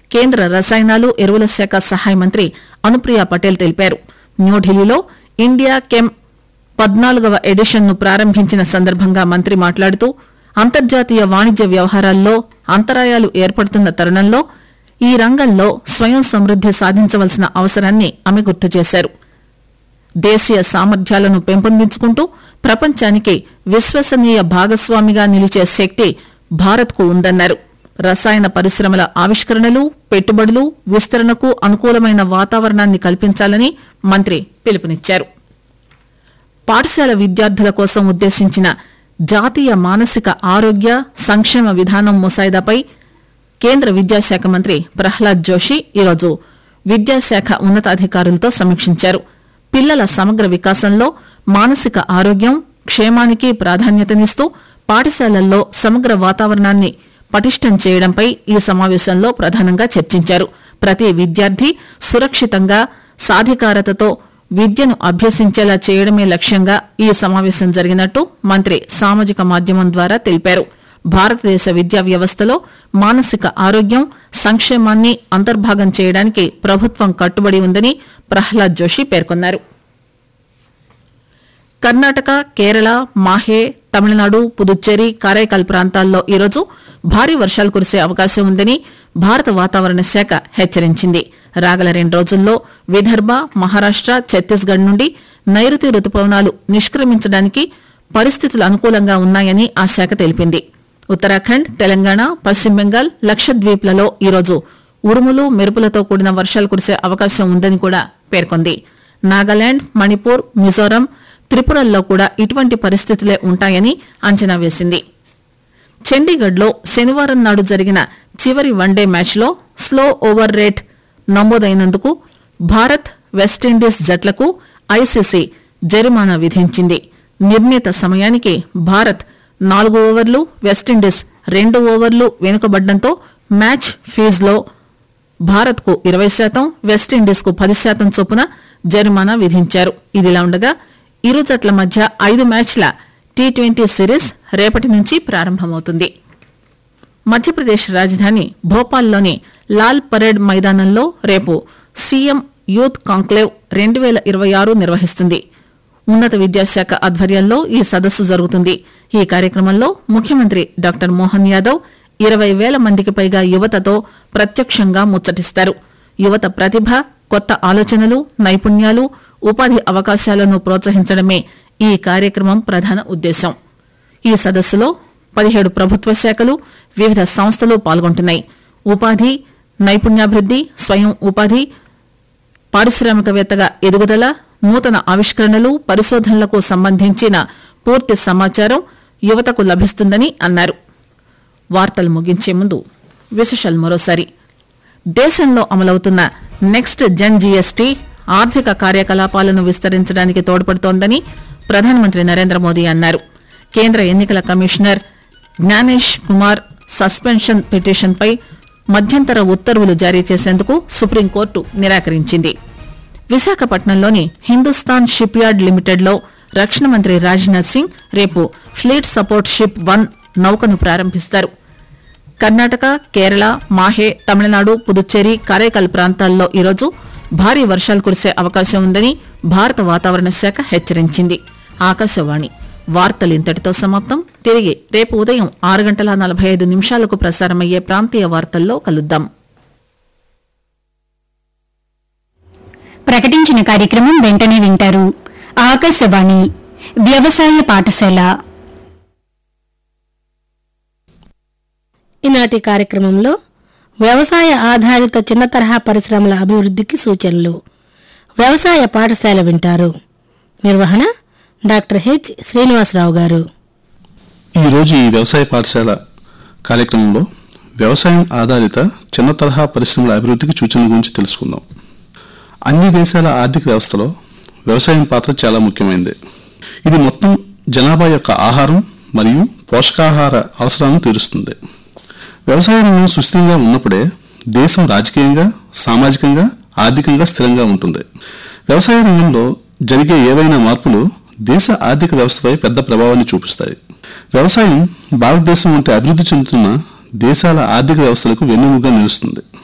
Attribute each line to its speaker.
Speaker 1: కేంద్ర రసాయనాలు ఎరువుల శాఖ సహాయ మంత్రి అనుప్రియ పటేల్ తెలిపారు న్యూఢిల్లీలో ఇండియా కెమ్ పద్నాలుగవ ఎడిషన్ ను ప్రారంభించిన సందర్భంగా మంత్రి మాట్లాడుతూ అంతర్జాతీయ వాణిజ్య వ్యవహారాల్లో అంతరాయాలు ఏర్పడుతున్న తరుణంలో ఈ రంగంలో స్వయం సమృద్ది సాధించవలసిన అవసరాన్ని ఆమె గుర్తు చేశారు దేశీయ సామర్థ్యాలను పెంపొందించుకుంటూ ప్రపంచానికి విశ్వసనీయ భాగస్వామిగా నిలిచే శక్తి భారత్కు ఉందన్నారు రసాయన పరిశ్రమల ఆవిష్కరణలు పెట్టుబడులు విస్తరణకు అనుకూలమైన వాతావరణాన్ని కల్పించాలని మంత్రి పిలుపునిచ్చారు పాఠశాల విద్యార్థుల కోసం ఉద్దేశించిన జాతీయ మానసిక ఆరోగ్య సంక్షేమ విధానం ముసాయిదాపై కేంద్ర విద్యాశాఖ మంత్రి ప్రహ్లాద్ జోషి ఈరోజు విద్యాశాఖ ఉన్నతాధికారులతో సమీక్షించారు పిల్లల సమగ్ర వికాసంలో మానసిక ఆరోగ్యం క్షేమానికి ప్రాధాన్యతనిస్తూ పాఠశాలల్లో సమగ్ర వాతావరణాన్ని పటిష్టం చేయడంపై ఈ సమావేశంలో ప్రధానంగా చర్చించారు ప్రతి విద్యార్థి సురక్షితంగా సాధికారతతో విద్యను అభ్యసించేలా చేయడమే లక్ష్యంగా ఈ సమావేశం జరిగినట్టు మంత్రి సామాజిక మాధ్యమం ద్వారా తెలిపారు భారతదేశ విద్యా వ్యవస్థలో మానసిక ఆరోగ్యం సంక్షేమాన్ని అంతర్భాగం చేయడానికి ప్రభుత్వం కట్టుబడి ఉందని ప్రహ్లాద్ జోషి పేర్కొన్నారు కర్ణాటక కేరళ మాహే తమిళనాడు పుదుచ్చేరి కారైకాల్ ప్రాంతాల్లో ఈరోజు భారీ వర్షాలు కురిసే అవకాశం ఉందని భారత వాతావరణ శాఖ హెచ్చరించింది రాగల రెండు రోజుల్లో విదర్భ మహారాష్ట ఛత్తీస్గఢ్ నుండి నైరుతి రుతుపవనాలు నిష్క్రమించడానికి పరిస్థితులు అనుకూలంగా ఉన్నాయని ఆ శాఖ తెలిపింది ఉత్తరాఖండ్ తెలంగాణ పశ్చిమ బెంగాల్ లక్షద్వీప్లలో ఈరోజు ఉరుములు మెరుపులతో కూడిన వర్షాలు కురిసే అవకాశం ఉందని కూడా పేర్కొంది నాగాలాండ్ మణిపూర్ మిజోరం త్రిపురల్లో కూడా ఇటువంటి పరిస్థితులే ఉంటాయని అంచనా వేసింది చండీగఢ్లో శనివారం నాడు జరిగిన చివరి వన్డే మ్యాచ్లో స్లో ఓవర్ రేట్ నమోదైనందుకు భారత్ వెస్టిండీస్ జట్లకు ఐసీసీ జరిమానా విధించింది నిర్ణీత సమయానికి భారత్ నాలుగు ఓవర్లు వెస్టిండీస్ రెండు ఓవర్లు వెనుకబడ్డంతో మ్యాచ్ ఫీజులో భారత్ కు ఇరవై శాతం వెస్టిండీస్ కు పది శాతం చొప్పున జరిమానా విధించారు ఇదిలా ఉండగా ఇరు జట్ల మధ్య ఐదు మ్యాచ్ల టీ ట్వంటీ సిరీస్ రేపటి నుంచి ప్రారంభమవుతుంది మధ్యప్రదేశ్ రాజధాని భోపాల్లోని లాల్ పరేడ్ మైదానంలో రేపు సీఎం యూత్ కాంక్లేవ్ రెండు వేల ఇరవై ఆరు నిర్వహిస్తుంది ఉన్నత విద్యాశాఖ ఆధ్వర్యంలో ఈ సదస్సు జరుగుతుంది ఈ కార్యక్రమంలో ముఖ్యమంత్రి డాక్టర్ మోహన్ యాదవ్ ఇరవై వేల మందికి పైగా యువతతో ప్రత్యక్షంగా ముచ్చటిస్తారు యువత ప్రతిభ కొత్త ఆలోచనలు నైపుణ్యాలు ఉపాధి అవకాశాలను ప్రోత్సహించడమే ఈ కార్యక్రమం ప్రధాన ఉద్దేశం ఈ సదస్సులో పదిహేడు ప్రభుత్వ శాఖలు వివిధ సంస్థలు పాల్గొంటున్నాయి ఉపాధి నైపుణ్యాభివృద్ది స్వయం ఉపాధి పారిశ్రామికవేత్తగా ఎదుగుదల నూతన ఆవిష్కరణలు పరిశోధనలకు సంబంధించిన పూర్తి సమాచారం యువతకు లభిస్తుందని అన్నారు వార్తలు ముగించే ముందు విశేషాలు మరోసారి దేశంలో అమలవుతున్న నెక్స్ట్ జన్ జీఎస్టీ ఆర్థిక కార్యకలాపాలను విస్తరించడానికి తోడ్పడుతోందని ప్రధానమంత్రి నరేంద్ర మోదీ అన్నారు కేంద్ర ఎన్నికల కమిషనర్ జ్ఞానేష్ కుమార్ సస్పెన్షన్ పిటిషన్పై మధ్యంతర ఉత్తర్వులు జారీ చేసేందుకు సుప్రీంకోర్టు నిరాకరించింది విశాఖపట్నంలోని హిందుస్థాన్ షిప్ యార్డ్ లిమిటెడ్ లో రక్షణ మంత్రి రాజ్నాథ్ సింగ్ రేపు ఫ్లీట్ సపోర్ట్ షిప్ వన్ నౌకను ప్రారంభిస్తారు కర్ణాటక కేరళ మాహే తమిళనాడు పుదుచ్చేరి కరైకల్ ప్రాంతాల్లో ఈరోజు భారీ వర్షాలు కురిసే అవకాశం ఉందని భారత వాతావరణ శాఖ హెచ్చరించింది ఆకాశవాణి వార్తలు ఇంతటితో సమాప్తం తిరిగి రేపు ఉదయం ఆరు గంటల నలభై ఐదు నిమిషాలకు ప్రసారమయ్యే ప్రాంతీయ వార్తల్లో కలుద్దాం
Speaker 2: ప్రకటించిన కార్యక్రమం వెంటనే వింటారు ఆకాశవాణి వ్యవసాయ పాఠశాల
Speaker 3: ఈనాటి కార్యక్రమంలో వ్యవసాయ ఆధారిత చిన్న తరహా పరిశ్రమల అభివృద్ధికి సూచనలు వ్యవసాయ పాఠశాల వింటారు నిర్వహణ డాక్టర్ హెచ్ శ్రీనివాసరావు గారు
Speaker 4: ఈరోజు ఈ వ్యవసాయ పాఠశాల కార్యక్రమంలో వ్యవసాయం ఆధారిత చిన్న తరహా పరిశ్రమల అభివృద్ధికి సూచనల గురించి తెలుసుకుందాం అన్ని దేశాల ఆర్థిక వ్యవస్థలో వ్యవసాయం పాత్ర చాలా ముఖ్యమైనది ఇది మొత్తం జనాభా యొక్క ఆహారం మరియు పోషకాహార అవసరాలను తీరుస్తుంది వ్యవసాయ రంగం సుస్థిరంగా ఉన్నప్పుడే దేశం రాజకీయంగా సామాజికంగా ఆర్థికంగా స్థిరంగా ఉంటుంది వ్యవసాయ రంగంలో జరిగే ఏవైనా మార్పులు దేశ ఆర్థిక వ్యవస్థపై పెద్ద ప్రభావాన్ని చూపిస్తాయి వ్యవసాయం భారతదేశం వంటి అభివృద్ధి చెందుతున్న దేశాల ఆర్థిక వ్యవస్థలకు వెన్నెముగా నిలుస్తుంది